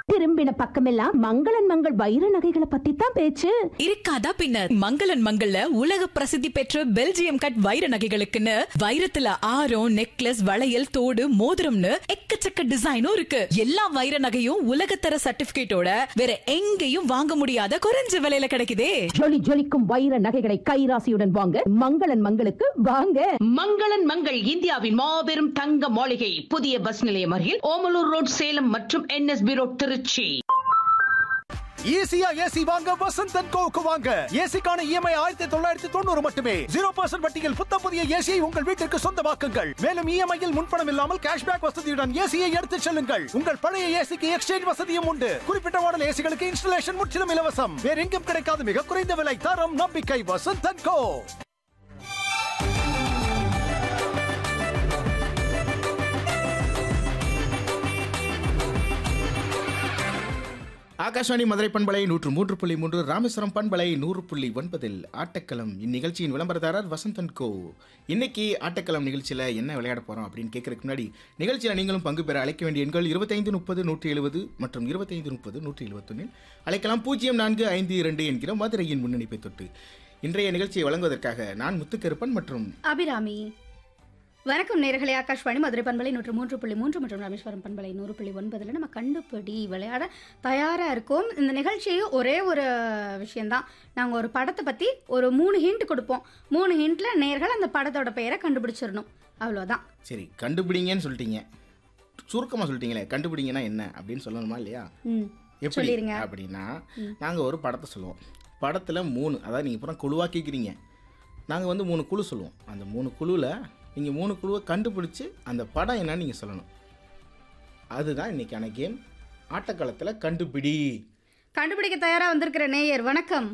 திரும்பின பக்கமெல்லாம் மங்களன் மங்கள் வைர நகைகளை பத்தி தான் பேச்சு இருக்காதா பின்னர் மங்களன் மங்கள்ல உலக பிரசித்தி பெற்ற பெல்ஜியம் கட் வைர நகைகளுக்குன்னு வைரத்துல ஆரம் நெக்லஸ் வளையல் தோடு மோதிரம்னு எக்கச்சக்க டிசைனும் இருக்கு எல்லா வைர நகையும் உலகத்தர சர்டிபிகேட்டோட வேற எங்கேயும் வாங்க முடியாத குறைஞ்ச விலையில கிடைக்குதே ஜொலி ஜொலிக்கும் வைர நகைகளை கைராசியுடன் வாங்க மங்களன் மங்களுக்கு வாங்க மங்களன் மங்கள் இந்தியாவின் மாபெரும் தங்க மாளிகை புதிய பஸ் நிலையம் அருகில் ஓமலூர் ரோட் சேலம் மற்றும் என்எஸ்பி ரோட் திருச்சி ஈஸியா ஏசி வாங்க வசந்த் அண்ட் கோவுக்கு வாங்க ஏசிக்கான இஎம்ஐ ஆயிரத்தி தொள்ளாயிரத்தி தொண்ணூறு மட்டுமே ஜீரோ பர்சன்ட் வட்டியில் புத்த புதிய ஏசியை உங்கள் வீட்டிற்கு சொந்தமாக்குங்கள் மேலும் இஎம்ஐயில் முன்பணம் இல்லாமல் கேஷ்பேக் வசதியுடன் ஏசியை எடுத்துச் செல்லுங்கள் உங்கள் பழைய ஏசிக்கு எக்ஸ்சேஞ்ச் வசதியும் உண்டு குறிப்பிட்ட மாடல் ஏசிகளுக்கு இன்ஸ்டலேஷன் முற்றிலும் இலவசம் வேற எங்கும் கிடைக்காத மிக குறைந்த விலை தரம் நம்பிக்கை வசந்த் அண்ட் கோ ஆகாஷ்வாணி மதுரை பண்பலை நூற்று மூன்று புள்ளி மூன்று ராமேஸ்வரம் பண்பலை நூறு புள்ளி ஒன்பதில் ஆட்டக்களம் இந்நிகழ்ச்சியின் விளம்பரதாரர் வசந்தன் கோ இன்னைக்கு ஆட்டக்களம் நிகழ்ச்சியில் என்ன விளையாட போகிறோம் அப்படின்னு கேட்கறதுக்கு முன்னாடி நிகழ்ச்சியில் நீங்களும் பங்கு பெற அழைக்க வேண்டிய எண்கள் இருபத்தைந்து முப்பது நூற்றி எழுபது மற்றும் இருபத்தைந்து முப்பது நூற்றி எழுபத்தொன்னில் அழைக்கலாம் பூஜ்ஜியம் நான்கு ஐந்து இரண்டு என்கிற மதுரையின் முன்னணிப்பை தொட்டு இன்றைய நிகழ்ச்சியை வழங்குவதற்காக நான் முத்துக்கருப்பன் மற்றும் அபிராமி வணக்கம் நேரர்களே ஆகாஷ்வாணி மதுரை பண்பலை நூற்று மூன்று புள்ளி மூன்று மற்றும் ராமேஸ்வரம் பண்பலை நூறு புள்ளி ஒன்பதில் நம்ம கண்டுபிடி விளையாட தயாராக இருக்கோம் இந்த நிகழ்ச்சி ஒரே ஒரு விஷயந்தான் நாங்கள் ஒரு படத்தை பற்றி ஒரு மூணு ஹிண்ட் கொடுப்போம் மூணு ஹிண்ட்டில் நேர்கள் அந்த படத்தோட பெயரை கண்டுபிடிச்சிடணும் அவ்வளோதான் சரி கண்டுபிடிங்கன்னு சொல்லிட்டீங்க சுருக்கமாக சொல்லிட்டீங்களே கண்டுபிடிங்கன்னா என்ன அப்படின்னு சொல்லணுமா இல்லையா ம் எப்படி சொல்லிருங்க. அப்படின்னா நாங்கள் ஒரு படத்தை சொல்லுவோம் படத்தில் மூணு அதாவது நீங்கள் அப்புறம் குழுவாக கேட்குறீங்க நாங்கள் வந்து மூணு குழு சொல்லுவோம் அந்த மூணு குழுவில் நீங்கள் மூணு குழுவை கண்டுபிடிச்சு அந்த படம் என்னன்னு நீங்கள் சொல்லணும் அதுதான் இன்னைக்கான கேம் ஆட்டக்களத்தில் கண்டுபிடி கண்டுபிடிக்க தயாராக வந்திருக்கிற நேயர் வணக்கம்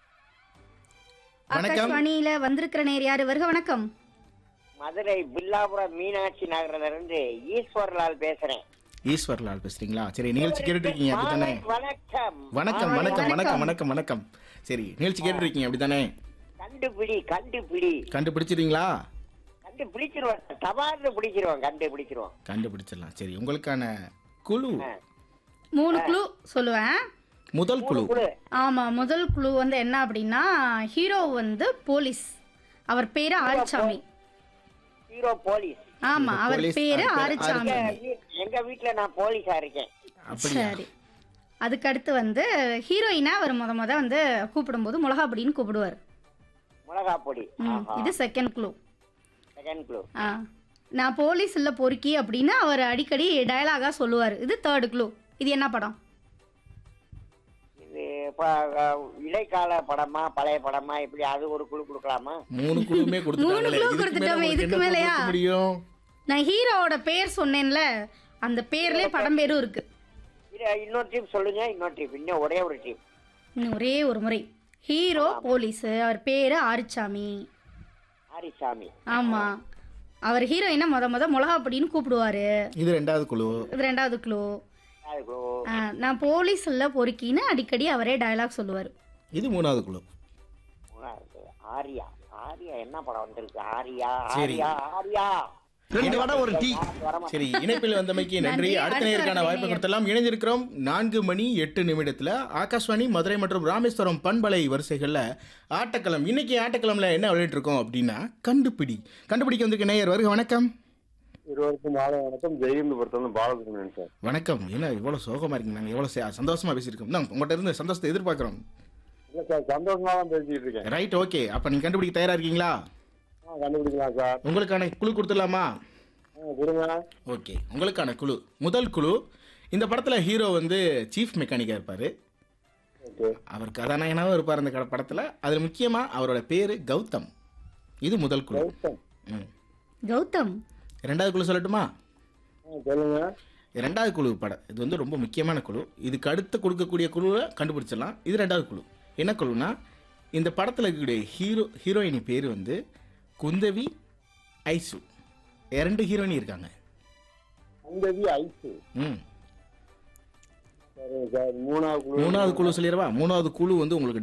வணக்கம். ஆகாஷ்வாணியில் வந்திருக்கிற நேயர் யார் வருக வணக்கம் மதுரை பில்லாபுரம் மீனாட்சி நகர்ல இருந்து ஈஸ்வர்லால் பேசுறேன் ஈஸ்வர்லால் பேசுறீங்களா சரி நிகழ்ச்சி கேட்டுட்டு இருக்கீங்க அப்படி தானே வணக்கம் வணக்கம் வணக்கம் வணக்கம் வணக்கம் வணக்கம் சரி நிகழ்ச்சி கேட்டுட்டு இருக்கீங்க அப்படி தானே கண்டுபிடி கண்டுபிடி கண்டுபிடிச்சிருங்களா கண்டுபிடிச்சிருவோம் தபார்னு பிடிச்சிருவோம் கண்டுபிடிச்சிருவோம் கண்டுபிடிச்சிடலாம் சரி உங்களுக்கான குழு மூணு குழு சொல்லுவேன் முதல் குழு குழு ஆமாம் முதல் குழு வந்து என்ன அப்படின்னா ஹீரோ வந்து போலீஸ் அவர் பேரு ஆறுசாமி ஹீரோ போலீஸ் ஆமா அவர் போலீஸ், பேரு அவர் பேரு ஆறுசாமி ஆறுசாமி. எங்க வீட்டுல நான் போலீஸா இருக்கேன் அப்படியா சரி அதுக்கடுத்து வந்து ஹீரோயினா அவர் முத முத வந்து கூப்பிடும்போது மிளகா பொடின்னு கூப்பிடுவார் மிளகா பொடி ம், இது செகண்ட் குழு செகண்ட் குழு ஆ நான் போலீஸ் இல்ல பொறுக்கி அப்படின்னு அவர் அடிக்கடி டயலாகா சொல்லுவார் இது தேர்ட் குழு இது என்ன படம் இது ப- அஹ், இடைக்கால படமா பழைய படமா இப்படி அது ஒரு குழு கொடுக்கலாமா மூணு குழுவுமே கொடுத்துட்டாங்களே குழு இதுக்கு மேல கொடுத்துட்டோமே, உங்களுக்கு இதுக்கு என்ன மேலயா? கொடுக்க முடியும் நான் ஹீரோவோட பேர் சொன்னேன்ல அந்த பேர்லயே படம் பேரும் இருக்கு இது இன்னொரு டீம் சொல்லுங்க இன்னொரு டீம் இன்னும் ஒரே ஒரு டீம் இன்னும் ஒரே ஒரு முறை ஹீரோ போலீஸ் அவர் பேரு ஆறுசாமி ஆரிசாமி ஆமா அவர் ஹீரோயினை முத முத மிளகா பொடின்னு கூப்பிடுவாரு இது ரெண்டாவது குழு இது ரெண்டாவது குழு அது குழு ஆ, நான் போலீஸ் இல்ல பொறுக்கின்னு அடிக்கடி அவரே டயலாக் சொல்லுவார் இது மூணாவது குழு மூணாவது ஆரியா ஆரியா என்ன படம் வந்திருக்கு ஆரியா சரி. ஆரியா ஆரியா ரெண்டு வடை ஒரு டீ சரி இணைப்பில் வந்தமைக்கு நன்றி நன்றி. அடுத்த அடுத்த நேருக்கான வாய்ப்பு நேயர். கொடுத்தலாம் இணைஞ்சிருக்கிறோம் நான்கு மணி எட்டு நிமிடத்துல ஆகாஷ்வாணி மதுரை மற்றும் ராமேஸ்வரம் பண்பலை வரிசைகள்ல ஆட்டக்களம் இன்னைக்கு ஆட்டக்களம்ல என்ன விளையாட்டு இருக்கோம் அப்படின்னா கண்டுபிடி கண்டுபிடிக்க வந்திருக்க நேயர் வருக வணக்கம் இருவருக்கும் மாலை வணக்கம் ஜெயந்தபுரத்துல பாலசுப்ரமணியன் சார் வணக்கம் என்ன இவ்வளவு சோகமா இருக்கீங்க நாங்க எவ்வளவு சே- சந்தோஷமா பேசியிருக்கோம் தான் உங்கள்கிட்ட இருந்து சந்தோஷத்தை எதிர்பார்க்கிறோம் இல்ல சார் சந்தோஷமா தான் பேசிட்டு இருக்கேன் ரைட் ஓகே அப்ப நீங்க கண்டுபிடிக்க தயாரா இருக்கீங்களா ஆ, கண்டுபிடிக்கலாம் சார் உங்களுக்கான குழு கொடுத்துடலாமா ஆ, கொடுங்க ஓகே உங்களுக்கான குழு முதல் குழு இந்த படத்தில் ஹீரோ வந்து சீஃப் மெக்கானிக்காக இருப்பார் ஓகே அவர் கதாநாயகனாகவும் இருப்பார் அந்த கட- படத்தில் அதில் முக்கியமாக அவரோட பேர் கௌதம் இது முதல் குழு கௌதம். ம் கௌதம் ரெண்டாவது குழு சொல்லட்டுமா ஆ, சொல்லுங்க ரெண்டாவது குழு படம் இது வந்து ரொம்ப முக்கியமான குழு இதுக்கு அடுத்து கொடுக்கக்கூடிய குழுவை கண்டுபிடிச்சிடலாம் இது ரெண்டாவது குழு என்ன குழுனா இந்த படத்தில் இருக்கக்கூடிய ஹீரோ ஹீரோயினி பேர் வந்து குந்தவி ஐசு ரெண்டு ஹீரோயினி இருக்காங்க அங்கதி ஐசு ம் சரி சார் மூணாவது குழு மூணாவது குழு சொல்லிடவா மூணாவது குழு வந்து உங்களுக்கு